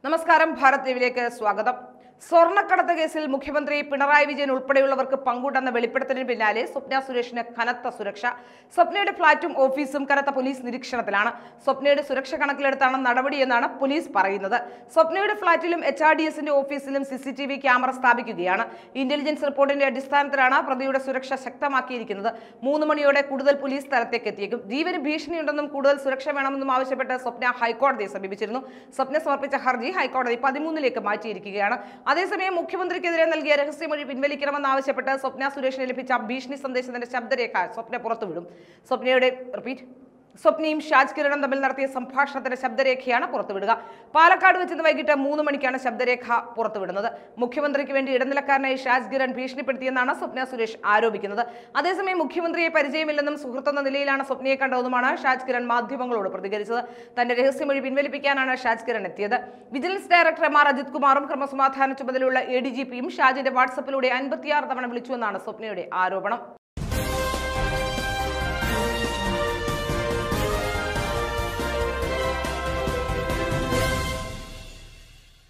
നമസ്കാരം ഭാരത് ടിവിയിലേക്ക് സ്വാഗതം സ്വർണ്ണക്കടത്ത് കേസിൽ മുഖ്യമന്ത്രി പിണറായി വിജയൻ ഉൾപ്പെടെയുള്ളവർക്ക് പങ്കുണ്ടെന്ന വെളിപ്പെടുത്തലിന് പിന്നാലെ സ്വപ്ന സുരേഷിന് കനത്ത സുരക്ഷ സ്വപ്നയുടെ ഫ്ളാറ്റും ഓഫീസും കനത്ത പോലീസ് നിരീക്ഷണത്തിലാണ് സ്വപ്നയുടെ സുരക്ഷ കണക്കിലെടുത്താണ് നടപടിയെന്നാണ് പോലീസ് പറയുന്നത് സ്വപ്നയുടെ ഫ്ളാറ്റിലും എച്ച് ആർ ഡി എസിന്റെ ഓഫീസിലും C C T V camera സ്ഥാപിക്കുകയാണ് ഇന്റലിജൻസ് റിപ്പോർട്ടിന്റെ അടിസ്ഥാനത്തിലാണ് പ്രതിയുടെ സുരക്ഷ ശക്തമാക്കിയിരിക്കുന്നത് മൂന്ന് മണിയോടെ കൂടുതൽ പോലീസ് സ്ഥലത്തേക്ക് എത്തിയേക്കും ജീവന് ഭീഷണിയുണ്ടെന്നും കൂടുതൽ സുരക്ഷ വേണമെന്നും ആവശ്യപ്പെട്ട് സ്വപ്ന ഹൈക്കോടതിയെ സമീപിച്ചിരുന്നു സ്വപ്ന സമർപ്പിച്ച ഹർജി ഹൈക്കോടതി പതിമൂന്നിലേക്ക് മാറ്റിയിരിക്കുകയാണ് അതേസമയം മുഖ്യമന്ത്രിക്കെതിരെ നൽകിയ രഹസ്യമൊഴി പിൻവലിക്കണമെന്നാവശ്യപ്പെട്ട് സ്വപ്ന സുരേഷിന് ലഭിച്ച ഭീഷണി സന്ദേശത്തിന്റെ ശബ്ദരേഖ സ്വപ്ന പുറത്തുവിടും സ്വപ്നയുടെ റിപ്പീറ്റ് സ്വപ്നയും ഷാജ് കിരണും തമ്മിൽ നടത്തിയ സംഭാഷണത്തിന്റെ ശബ്ദരേഖയാണ് പുറത്തുവിടുക പാലക്കാട് വെച്ച് ഇന്ന് വൈകിട്ട് മൂന്ന് മണിക്കാണ് ശബ്ദരേഖ പുറത്തുവിടുന്നത് മുഖ്യമന്ത്രിക്ക് വേണ്ടി ഇടനിലക്കാരനായി ഷാജ് കിരൺ ഭീഷണിപ്പെടുത്തിയെന്നാണ് സ്വപ്ന സുരേഷ് ആരോപിക്കുന്നത് അതേസമയം മുഖ്യമന്ത്രിയെ പരിചയമില്ലെന്നും സുഹൃത്തെന്ന നിലയിലാണ് സ്വപ്നയെ കണ്ടതെന്നുമാണ് ഷാജ് കിരൺ മാധ്യമങ്ങളോട് പ്രതികരിച്ചത് തന്റെ രഹസ്യമൊഴി പിൻവലിപ്പിക്കാനാണ് ഷാജ് കിരൺ എത്തിയത് vigilance director M R Ajith കുമാറും ക്രമസമാധാന ചുമതലയുള്ള എ ഡി ജി പിയും ഷാജിന്റെ വാട്സപ്പിലൂടെ അൻപത്തിയാറ് തവണ വിളിച്ചുവെന്നാണ് സ്വപ്നയുടെ ആരോപണം